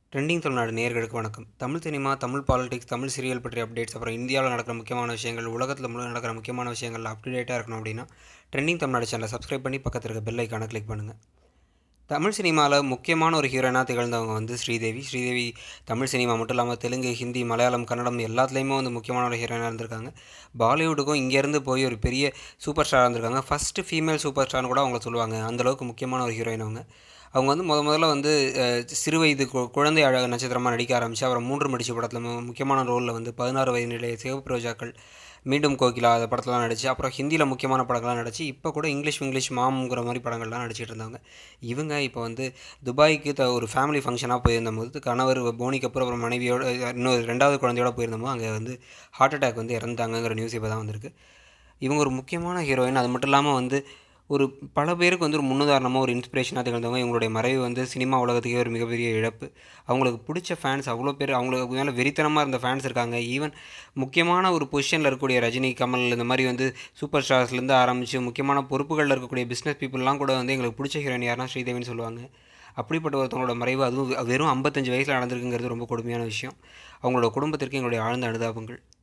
trending Tamil Nadu நேயர்களுக்கு வணக்கம் Tamil cinema Tamil politics Tamil serial பற்றிய அப்டேட்ஸ் அப்புறம் இந்தியாவில் நடக்கிற முக்கியமான விஷயங்கள் உலகத்தில் முழு நடக்கிற முக்கியமான விஷயங்கள் அப்டேட்டாக இருக்கணும் அப்படின்னா ட்ரெண்டிங் தமிழ்நாடு சேனலை சப்ஸ்கிரைப் பண்ணி பக்கத்தில் இருக்க பெல் ஐக்கானை கிளிக் பண்ணுங்கள் தமிழ் சினிமாவில் முக்கியமான ஒரு ஹீரோயினாக திகழ்ந்தவங்க வந்து ஸ்ரீதேவி ஸ்ரீதேவி தமிழ் சினிமா மட்டும் இல்லாமல் தெலுங்கு ஹிந்தி மலையாளம் கன்னடம் எல்லாத்துலேயுமே வந்து முக்கியமான ஒரு ஹீரோயினாக இருந்திருக்காங்க பாலிவுட்டுக்கும் இங்கேருந்து போய் ஒரு பெரிய சூப்பர் ஸ்டாராக இருந்திருக்காங்க ஃபஸ்ட்டு ஃபீமேல் சூப்பர் ஸ்டார்னு கூட அவங்க சொல்லுவாங்க அந்தளவுக்கு முக்கியமான ஒரு ஹீரோயின் அவங்க அவங்க வந்து முத முதல்ல வந்து அஹ், சிறு வயது கு- குழந்தை அழகு நட்சத்திரமாக நடிக்க ஆரம்பித்து அப்புறம் மூன்று முடிச்சு படத்தில் மு- முக்கியமான ரோலில் வந்து பதினாறு வயது நிலைய சிவப்பு ரோஜாக்கள் மீண்டும் கோகிலா அந்த படத்தெலாம் நடிச்சு அப்புறம் ஹிந்தியில் முக்கியமான படங்கள்லாம் நடிச்சு இப்போ கூட இங்கிலீஷ் இங்கிலீஷ் மாம்ங்கிற மாதிரி படங்கள்லாம் நடிச்சிட்டு இருந்தாங்க இவங்க இப்போ வந்து துபாய்க்கு த ஒரு ஃபேமிலி ஃபங்க்ஷனாக போயிருந்தபோது கணவர் போனி கபூர் அப்புறம் மனைவியோட இன்னொரு ரெண்டாவது குழந்தையோட போயிருந்தபோது அங்கே வந்து ஹார்ட் அட்டாக் வந்து இறந்தாங்கங்கிற நியூஸ் இப்போ தான் வந்திருக்கு இவங்க ஒரு முக்கியமான ஹீரோயின் அது மட்டும் இல்லாமல் வந்து ஒரு பல பேருக்கு வந்து ஒரு முன்னுதாரணமாக ஒரு இன்ஸ்பிரேஷனாக திகழ்ந்தவங்க இவங்களுடைய மறைவு வந்து சினிமா உலகத்துக்கே ஒரு மிகப்பெரிய இழப்பு அவங்களுக்கு பிடிச்ச ஃபேன்ஸ் அவ்வளோ பேர் அவங்களுக்கு மேலே வெறித்தனமாக இருந்த ஃபேன்ஸ் இருக்காங்க ஈவன் முக்கியமான ஒரு பொசிஷனில் இருக்கக்கூடிய ரஜினி கமல் இந்த மாதிரி வந்து சூப்பர் ஸ்டார்ஸ்லேருந்து ஆரம்பித்து முக்கியமான பொறுப்புகளில் இருக்கக்கூடிய பிஸ்னஸ் பீப்புளெலாம் கூட வந்து எங்களுக்கு பிடிச்ச ஹீரோயின் யாருன்னா ஸ்ரீதேவின்னு சொல்லுவாங்க அப்படிப்பட்ட ஒருத்தவங்களோட மறைவு அதுவும் வெறும் ஐம்பத்தஞ்சு வயசில் நடந்திருக்குங்கிறது ரொம்ப கொடுமையான விஷயம் அவங்களோட குடும்பத்திற்கு எங்களுடைய ஆழ்ந்த அனுதாபங்கள்